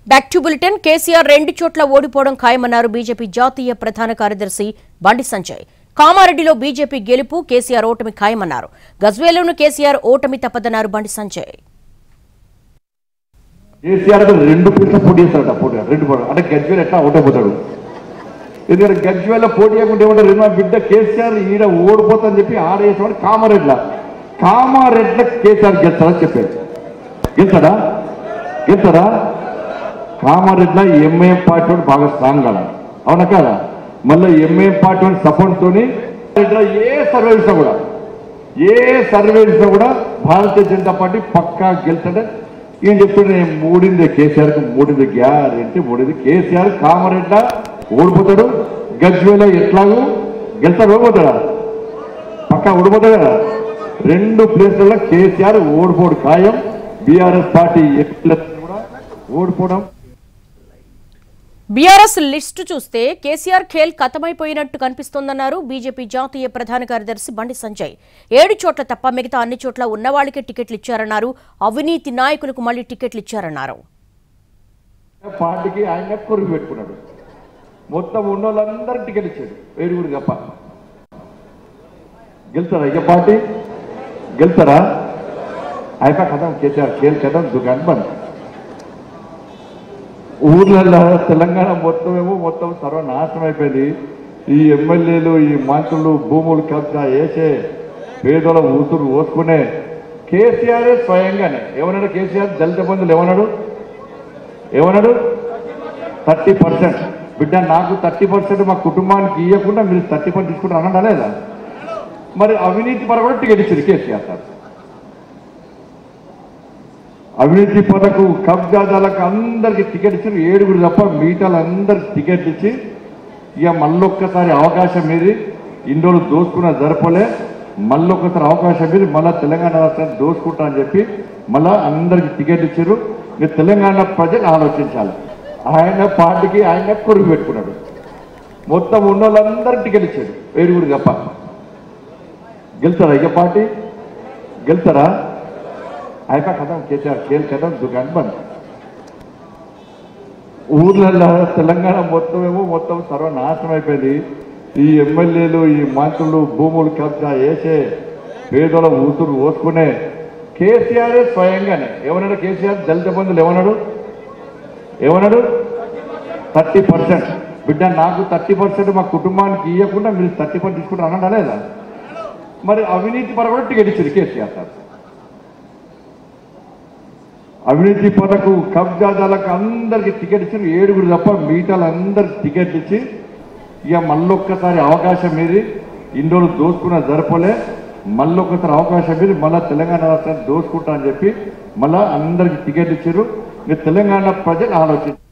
back to bulletin KCR రెండు చోట్ల ఓడిపోవడం ఖాయమన్నారు బీజేపీ జాతీయ ప్రధాన కార్యదర్శి బండి సంజయ్ కామారెడ్డిలో బీజేపీ గెలుపు కేసీఆర్ ఓటమి ఖాయమన్నారు గజ్వేల్లోనూ కేసీఆర్ ఓటమి తప్పదన్నారు బండి సంజయ్ కేసీఆర్ అంటే రెండు పీట్ల పోటీ చేస్తాడట పోటీ రెండు పోటీ అంటే గజ్వేల్ ఎట్లా ఓటైపోతాడు ఎందుకంటే గజ్వేల్లో పోటీ చేయకుండా ఏమంటారు మా బిడ్డ కేసీఆర్ ఈడ ఓడిపోతుందని చెప్పి ఆడ చేసేవాడు కామారెడ్ల కామారెడ్ల కేసీఆర్ గెలుస్తాడని చెప్పాడు గెలుస్తాడా గెలుస్తాడా కామారెడ్ల ఎంఐఎం పార్టీ వాడు బాగా స్ట్రాంగ్ కదా అవునా కదా మళ్ళీ ఎంఐఎం పార్టీ వాడి సపోర్ట్ తోని ఇట్లా ఏ సర్వే ఇచ్చినా కూడా ఏ సర్వే ఇచ్చినా కూడా భారతీయ జనతా పార్టీ పక్కా గెలుస్తాడే ఏం చెప్తుండే నేను మూడింది కేసీఆర్ కు మూడింది గ్యారెంటీ మూడింది కేసీఆర్ కామారెడ్ల ఓడిపోతాడు గజ్వేల ఎట్లాగూ గెలుస్తాడు ఓడిపోతాడా పక్కా ఓడిపోతాడు కదా రెండు ప్లేస్లలో కేసీఆర్ ఓడిపోడు ఖాయం బీఆర్ఎస్ పార్టీ ఎట్లా కూడా ఓడిపోవడం బీఆర్ఎస్ లిస్టు చూస్తే కేసీఆర్ ఖేల్ కథమైపోయినట్టు కనిపిస్తోందన్నారు బీజేపీ జాతీయ ప్రధాన కార్యదర్శి బండి సంజయ్ ఏడు చోట్ల తప్ప మిగతా అన్ని చోట్ల ఉన్నవాళ్లకే టికెట్లు ఇచ్చారన్నారు అవినీతి నాయకులకు మళ్లీ టికెట్లు ఇచ్చారన్నారు పార్టీకి ఆయన కొరుగు పెట్టుకున్నాడు మొత్తం ఉన్న వాళ్ళందరూ టికెట్ ఇచ్చాడు ఏడుగురు తప్ప గెలుతారా ఇక పార్టీ గెలుతారా అయిపో కథం కేసీఆర్ కేల్ కథం దుకాణం బంద్ ఊర్లలో తెలంగాణ మొత్తం ఏమో మొత్తం సర్వనాశనం అయిపోయింది ఈ ఎమ్మెల్యేలు ఈ మంత్రులు భూములు కబ్జా వేసే పేదల ఊతురు ఓసుకునే కేసీఆర్ స్వయంగానే ఏమన్నాడు కేసీఆర్ దళిత బంధువులు ఏమన్నాడు ఏమన్నాడు థర్టీ పర్సెంట్ బిడ్డ నాకు థర్టీ పర్సెంట్ మా కుటుంబానికి ఇవ్వకుండా మీరు థర్టీ పర్సెంట్ తీసుకుంటారు అన్నాడా లేదా మరి అవినీతి పర కూడా టికెట్ ఇచ్చారు కేసీఆర్ సార్ అవినీతి పరకు కబ్జాదాలకు అందరికి టికెట్ ఇచ్చారు ఏడుగురు తప్ప మిగతాలు అందరికి టికెట్ ఇచ్చి ఇక మళ్ళొక్కసారి అవకాశం మీది ఇన్ని రోజులు దోసుకున్న జరపలే మళ్ళొక్కసారి అవకాశం మీది మళ్ళా తెలంగాణ రాష్ట్రాన్ని దోసుకుంటా అని చెప్పి మళ్ళా అందరికి టికెట్ ఇచ్చారు ఇక తెలంగాణ ప్రజలు ఆలోచించాలి ఆయన పార్టీకి ఆయన కొరుగు పెట్టుకున్నాడు మొత్తం ఉన్న వాళ్ళందరికి టికెట్ ఇచ్చాడు ఏడుగురు తప్ప గెలుతారా ఇక పార్టీ గెలుతారా అయిపో కథం కేసీఆర్ కేల్ కథం దుకాణం బంద్ ఊర్లలో తెలంగాణ మొత్తం ఏమో మొత్తం సర్వనాశనం అయిపోయింది ఈ ఎమ్మెల్యేలు ఈ మంత్రులు భూములు కబ్జా వేసే పేదల ఊతురు ఓసుకునే కేసీఆర్ స్వయంగానే ఏమన్నాడు కేసీఆర్ దళిత బంధువులు ఏమన్నాడు ఏమన్నాడు థర్టీ పర్సెంట్ బిడ్డ నాకు థర్టీ పర్సెంట్ మా కుటుంబానికి ఇవ్వకుండా మీరు థర్టీ పర్సెంట్ తీసుకుంటారు అన్నాడా లేదా మరి అవినీతి పర కూడా టికెట్ ఇచ్చారు కేసీఆర్ సార్ అవినీతి పరకు కబ్జాదాలకు అందరికి టికెట్ ఇచ్చారు ఏడుగురు తప్ప మిగతాలు అందరికి టికెట్ ఇచ్చి ఇక మళ్ళొక్కసారి అవకాశం మీది ఇన్ని రోజులు దోసుకున్న జరపలే మళ్ళొక్కసారి అవకాశం మీది మళ్ళా తెలంగాణ రాష్ట్రాన్ని దోసుకుంటా అని చెప్పి మళ్ళా అందరికి టికెట్ ఇచ్చారు ఇక తెలంగాణ ప్రజలు ఆలోచించారు